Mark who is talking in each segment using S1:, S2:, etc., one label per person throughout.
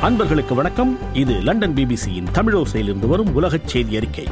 S1: அன்பர்களுக்கு வணக்கம் இது லண்டன் பிபிசியின் தமிழோசையிலிருந்து வரும் உலகச் செய்தி அறிக்கை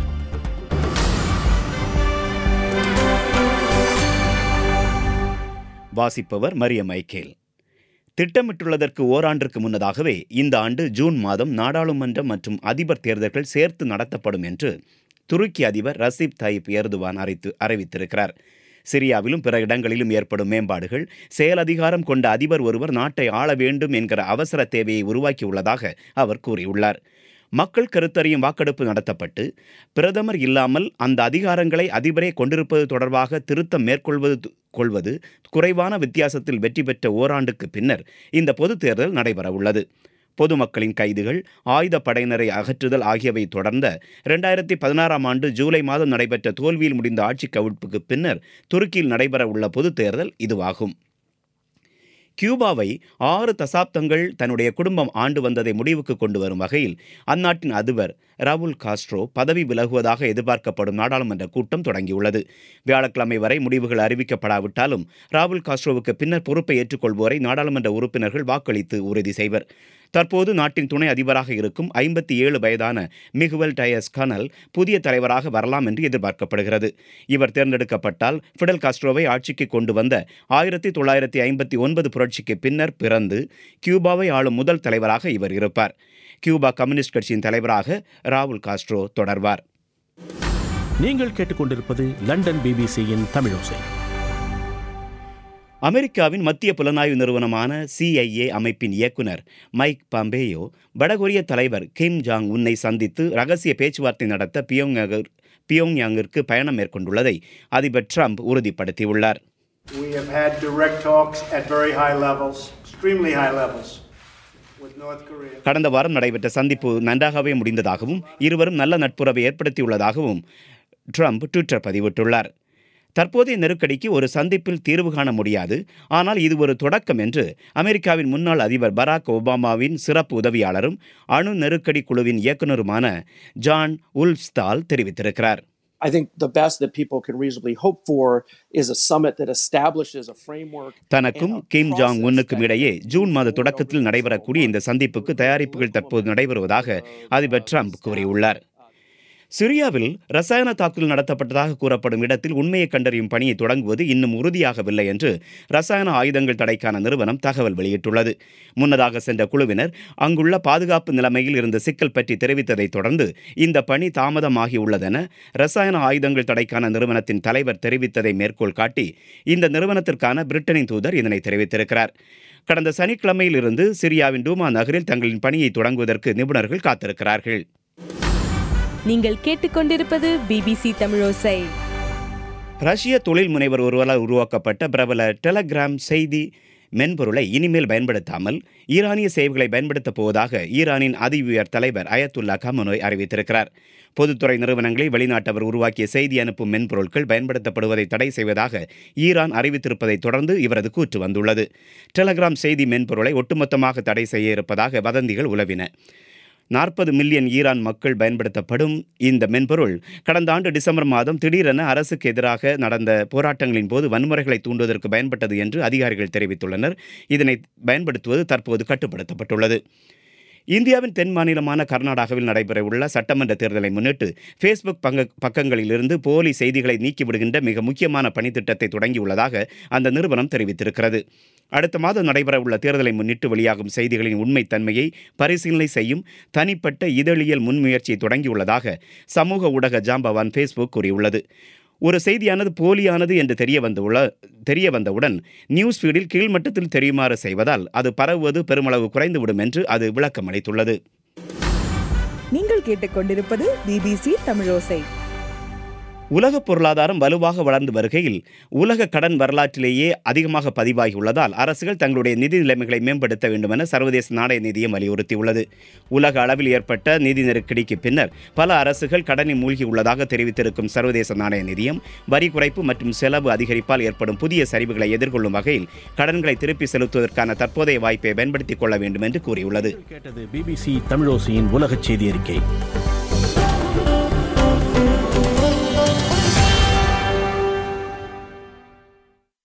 S2: வாசிப்பவர் மரிய மைக்கேல் திட்டமிட்டுள்ளதற்கு ஓராண்டிற்கு முன்னதாகவே இந்த ஆண்டு ஜூன் மாதம் நாடாளுமன்ற மற்றும் அதிபர் தேர்தல்கள் சேர்த்து நடத்தப்படும் என்று துருக்கி அதிபர் ரசீப் தாயிப் எர்துவான் அறித்து அறிவித்திருக்கிறார் சிரியாவிலும் பிற இடங்களிலும் ஏற்படும் மேம்பாடுகள் செயலதிகாரம் கொண்ட அதிபர் ஒருவர் நாட்டை ஆள வேண்டும் என்கிற அவசர தேவையை உருவாக்கியுள்ளதாக அவர் கூறியுள்ளார் மக்கள் கருத்தறியும் வாக்கெடுப்பு நடத்தப்பட்டு பிரதமர் இல்லாமல் அந்த அதிகாரங்களை அதிபரே கொண்டிருப்பது தொடர்பாக திருத்தம் மேற்கொள்வது கொள்வது குறைவான வித்தியாசத்தில் வெற்றி பெற்ற ஓராண்டுக்கு பின்னர் இந்த பொதுத் தேர்தல் நடைபெறவுள்ளது பொதுமக்களின் கைதுகள் ஆயுத படையினரை அகற்றுதல் ஆகியவை தொடர்ந்த இரண்டாயிரத்தி பதினாறாம் ஆண்டு ஜூலை மாதம் நடைபெற்ற தோல்வியில் முடிந்த ஆட்சி கவிழ்ப்புக்கு பின்னர் துருக்கியில் நடைபெறவுள்ள பொதுத் தேர்தல் இதுவாகும் கியூபாவை ஆறு தசாப்தங்கள் தன்னுடைய குடும்பம் ஆண்டு வந்ததை முடிவுக்கு கொண்டு வரும் வகையில் அந்நாட்டின் அதிபர் ராகுல் காஸ்ட்ரோ பதவி விலகுவதாக எதிர்பார்க்கப்படும் நாடாளுமன்ற கூட்டம் தொடங்கியுள்ளது வியாழக்கிழமை வரை முடிவுகள் அறிவிக்கப்படாவிட்டாலும் ராகுல் காஸ்ட்ரோவுக்கு பின்னர் பொறுப்பை ஏற்றுக்கொள்வோரை நாடாளுமன்ற உறுப்பினர்கள் வாக்களித்து உறுதி செய்வர் தற்போது நாட்டின் துணை அதிபராக இருக்கும் ஐம்பத்தி ஏழு வயதான மிகுவல் டயஸ் கனல் புதிய தலைவராக வரலாம் என்று எதிர்பார்க்கப்படுகிறது இவர் தேர்ந்தெடுக்கப்பட்டால் ஃபிடல் காஸ்ட்ரோவை ஆட்சிக்கு கொண்டு வந்த ஆயிரத்தி தொள்ளாயிரத்தி ஐம்பத்தி ஒன்பது புரட்சிக்கு பின்னர் பிறந்து கியூபாவை ஆளும் முதல் தலைவராக இவர் இருப்பார் கியூபா கம்யூனிஸ்ட் கட்சியின் தலைவராக ராகுல் காஸ்ட்ரோ தொடர்வார்
S1: நீங்கள் கேட்டுக்கொண்டிருப்பது லண்டன் பிபிசியின் தமிழோசை
S2: அமெரிக்காவின் மத்திய புலனாய்வு நிறுவனமான சிஐஏ அமைப்பின் இயக்குனர் மைக் பாம்பேயோ வடகொரிய தலைவர் கிம் ஜாங் உன்னை சந்தித்து ரகசிய பேச்சுவார்த்தை நடத்த பியோங்யாங் பியோங்யாங்கிற்கு பயணம் மேற்கொண்டுள்ளதை அதிபர் ட்ரம்ப் உறுதிப்படுத்தியுள்ளார்
S3: We have had direct talks at very high levels, extremely high levels, with North Korea.
S2: கடந்த வாரம் நடைபெற்ற சந்திப்பு நன்றாகவே முடிந்ததாகவும் இருவரும் நல்ல நட்புறவை ஏற்படுத்தியுள்ளதாகவும் ட்ரம்ப் ட்விட்டர் பதிவிட்டுள்ளார் தற்போதைய நெருக்கடிக்கு ஒரு சந்திப்பில் தீர்வு காண முடியாது ஆனால் இது ஒரு தொடக்கம் என்று அமெரிக்காவின் முன்னாள் அதிபர் பராக் ஒபாமாவின் சிறப்பு உதவியாளரும் அணு நெருக்கடி குழுவின் இயக்குநருமான ஜான் உல்ஸ்தால் தெரிவித்திருக்கிறார்
S4: I think the best that people can reasonably hope for is a summit that establishes a framework.
S2: தனக்கும்
S4: and a
S2: Kim Jong
S4: process
S2: உன்னுக்கும்
S4: that
S2: இடையே
S4: can
S2: ஜூன் மாத
S4: move
S2: தொடக்கத்தில்
S4: over
S2: நடைபெறக்கூடிய இந்த சந்திப்புக்கு தயாரிப்புகள் தற்போது நடைபெறுவதாக அதிபர் ட்ரம்ப் கூறியுள்ளார் சிரியாவில் ரசாயன தாக்குதல் நடத்தப்பட்டதாக கூறப்படும் இடத்தில் உண்மையை கண்டறியும் பணியை தொடங்குவது இன்னும் உறுதியாகவில்லை என்று ரசாயன ஆயுதங்கள் தடைக்கான நிறுவனம் தகவல் வெளியிட்டுள்ளது முன்னதாக சென்ற குழுவினர் அங்குள்ள பாதுகாப்பு நிலைமையில் இருந்த சிக்கல் பற்றி தெரிவித்ததைத் தொடர்ந்து இந்த பணி தாமதமாகியுள்ளதென ரசாயன ஆயுதங்கள் தடைக்கான நிறுவனத்தின் தலைவர் தெரிவித்ததை மேற்கோள் காட்டி இந்த நிறுவனத்திற்கான பிரிட்டனின் தூதர் இதனை தெரிவித்திருக்கிறார் கடந்த சனிக்கிழமையில் இருந்து சிரியாவின் டூமா நகரில் தங்களின் பணியை தொடங்குவதற்கு நிபுணர்கள் காத்திருக்கிறார்கள்
S5: நீங்கள் கேட்டுக்கொண்டிருப்பது பிபிசி தமிழோசை
S2: ரஷ்ய தொழில் முனைவர் ஒருவரால் உருவாக்கப்பட்ட பிரபல டெலகிராம் செய்தி மென்பொருளை இனிமேல் பயன்படுத்தாமல் ஈரானிய சேவைகளை பயன்படுத்தப் போவதாக ஈரானின் அதி உயர் தலைவர் அயத்துல்லா கமனோய் அறிவித்திருக்கிறார் பொதுத்துறை நிறுவனங்களை வெளிநாட்டவர் உருவாக்கிய செய்தி அனுப்பும் மென்பொருட்கள் பயன்படுத்தப்படுவதை தடை செய்வதாக ஈரான் அறிவித்திருப்பதைத் தொடர்ந்து இவரது கூற்று வந்துள்ளது டெலகிராம் செய்தி மென்பொருளை ஒட்டுமொத்தமாக தடை செய்ய இருப்பதாக வதந்திகள் உலவின நாற்பது மில்லியன் ஈரான் மக்கள் பயன்படுத்தப்படும் இந்த மென்பொருள் கடந்த ஆண்டு டிசம்பர் மாதம் திடீரென அரசுக்கு எதிராக நடந்த போராட்டங்களின் போது வன்முறைகளை தூண்டுவதற்கு பயன்பட்டது என்று அதிகாரிகள் தெரிவித்துள்ளனர் இதனை பயன்படுத்துவது தற்போது கட்டுப்படுத்தப்பட்டுள்ளது இந்தியாவின் தென் மாநிலமான கர்நாடகாவில் நடைபெறவுள்ள சட்டமன்ற தேர்தலை முன்னிட்டு ஃபேஸ்புக் பங்க பக்கங்களிலிருந்து போலி செய்திகளை நீக்கிவிடுகின்ற மிக முக்கியமான பணித்திட்டத்தை தொடங்கியுள்ளதாக அந்த நிறுவனம் தெரிவித்திருக்கிறது அடுத்த மாதம் நடைபெறவுள்ள தேர்தலை முன்னிட்டு வெளியாகும் செய்திகளின் உண்மைத்தன்மையை பரிசீலனை செய்யும் தனிப்பட்ட இதழியல் முன்முயற்சியை தொடங்கியுள்ளதாக சமூக ஊடக ஜாம்பவான் ஃபேஸ்புக் கூறியுள்ளது ஒரு செய்தியானது போலியானது என்று தெரிய வந்துள்ள தெரிய வந்தவுடன் நியூஸ் ஃபீடில் கீழ்மட்டத்தில் தெரியுமாறு செய்வதால் அது பரவுவது பெருமளவு குறைந்துவிடும் என்று அது விளக்கம் அளித்துள்ளது
S5: நீங்கள் கேட்டுக்கொண்டிருப்பது பிபிசி தமிழோசை
S2: உலக பொருளாதாரம் வலுவாக வளர்ந்து வருகையில் உலக கடன் வரலாற்றிலேயே அதிகமாக பதிவாகியுள்ளதால் அரசுகள் தங்களுடைய நிதி நிலைமைகளை மேம்படுத்த வேண்டும் என சர்வதேச நாணய நிதியம் வலியுறுத்தியுள்ளது உலக அளவில் ஏற்பட்ட நிதி நெருக்கடிக்கு பின்னர் பல அரசுகள் கடனில் மூழ்கியுள்ளதாக தெரிவித்திருக்கும் சர்வதேச நாணய நிதியம் வரி குறைப்பு மற்றும் செலவு அதிகரிப்பால் ஏற்படும் புதிய சரிவுகளை எதிர்கொள்ளும் வகையில் கடன்களை திருப்பி செலுத்துவதற்கான தற்போதைய வாய்ப்பை பயன்படுத்திக் கொள்ள வேண்டும் என்று கூறியுள்ளது
S1: கேட்டது பிபிசி தமிழோசையின் உலகச் செய்தி அறிக்கை